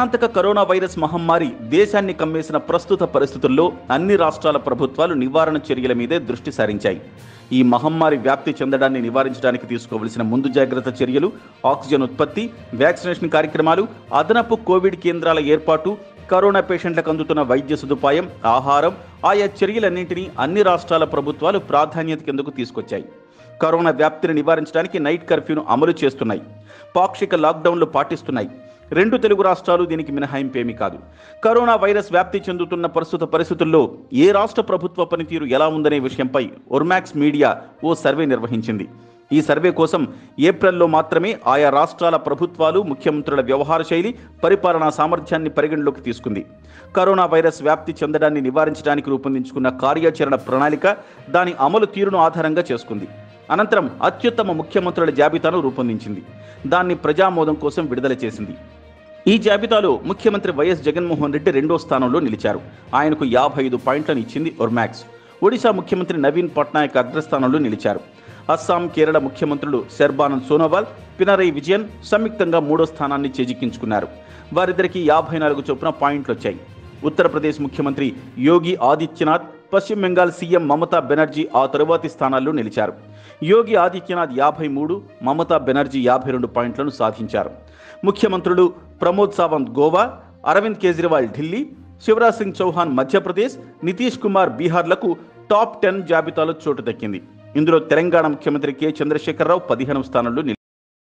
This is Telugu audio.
ప్రాణాంతక కరోనా వైరస్ మహమ్మారి దేశాన్ని కమ్మేసిన ప్రస్తుత పరిస్థితుల్లో అన్ని రాష్ట్రాల ప్రభుత్వాలు నివారణ చర్యల మీదే దృష్టి సారించాయి ఈ మహమ్మారి వ్యాప్తి చెందడాన్ని నివారించడానికి తీసుకోవలసిన ముందు జాగ్రత్త చర్యలు ఆక్సిజన్ ఉత్పత్తి వ్యాక్సినేషన్ కార్యక్రమాలు అదనపు కోవిడ్ కేంద్రాల ఏర్పాటు కరోనా పేషెంట్లకు అందుతున్న వైద్య సదుపాయం ఆహారం ఆయా చర్యలన్నింటినీ అన్ని రాష్ట్రాల ప్రభుత్వాలు ప్రాధాన్యత కిందకు తీసుకొచ్చాయి కరోనా వ్యాప్తిని నివారించడానికి నైట్ కర్ఫ్యూను అమలు చేస్తున్నాయి పాక్షిక లాక్డౌన్లు పాటిస్తున్నాయి రెండు తెలుగు రాష్ట్రాలు దీనికి మినహాయింపేమీ కాదు కరోనా వైరస్ వ్యాప్తి చెందుతున్న ప్రస్తుత పరిస్థితుల్లో ఏ రాష్ట్ర ప్రభుత్వ పనితీరు ఎలా ఉందనే విషయంపై ఒర్మాక్స్ మీడియా ఓ సర్వే నిర్వహించింది ఈ సర్వే కోసం ఏప్రిల్లో మాత్రమే ఆయా రాష్ట్రాల ప్రభుత్వాలు ముఖ్యమంత్రుల వ్యవహార శైలి పరిపాలనా సామర్థ్యాన్ని పరిగణలోకి తీసుకుంది కరోనా వైరస్ వ్యాప్తి చెందడాన్ని నివారించడానికి రూపొందించుకున్న కార్యాచరణ ప్రణాళిక దాని అమలు తీరును ఆధారంగా చేసుకుంది అనంతరం అత్యుత్తమ ముఖ్యమంత్రుల జాబితాను రూపొందించింది దాన్ని ప్రజామోదం కోసం విడుదల చేసింది ఈ జాబితాలో ముఖ్యమంత్రి వైఎస్ జగన్మోహన్ రెడ్డి రెండో స్థానంలో నిలిచారు ఆయనకు యాభై ఐదు పాయింట్లను ఇచ్చింది ఒర్మాక్స్ ఒడిశా ముఖ్యమంత్రి నవీన్ పట్నాయక్ అగ్రస్థానంలో నిలిచారు అస్సాం కేరళ ముఖ్యమంత్రులు శర్బానంద్ సోనోవాల్ పినరై విజయన్ సంయుక్తంగా మూడో స్థానాన్ని చేజిక్కించుకున్నారు వారిద్దరికి యాభై నాలుగు చొప్పున పాయింట్లు వచ్చాయి ఉత్తరప్రదేశ్ ముఖ్యమంత్రి యోగి ఆదిత్యనాథ్ పశ్చిమ బెంగాల్ సీఎం మమతా బెనర్జీ ఆ తరువాతి స్థానాల్లో నిలిచారు యోగి ఆదిత్యనాథ్ యాభై మూడు మమతా బెనర్జీ యాభై రెండు పాయింట్లను సాధించారు ముఖ్యమంత్రులు ప్రమోద్ సావంత్ గోవా అరవింద్ కేజ్రీవాల్ ఢిల్లీ శివరాజ్ సింగ్ చౌహాన్ మధ్యప్రదేశ్ నితీష్ కుమార్ బీహార్లకు టాప్ టెన్ జాబితాలో చోటు దక్కింది ఇందులో తెలంగాణ ముఖ్యమంత్రి కె చంద్రశేఖరరావు పదిహేనవ స్థానంలో నిలిచారు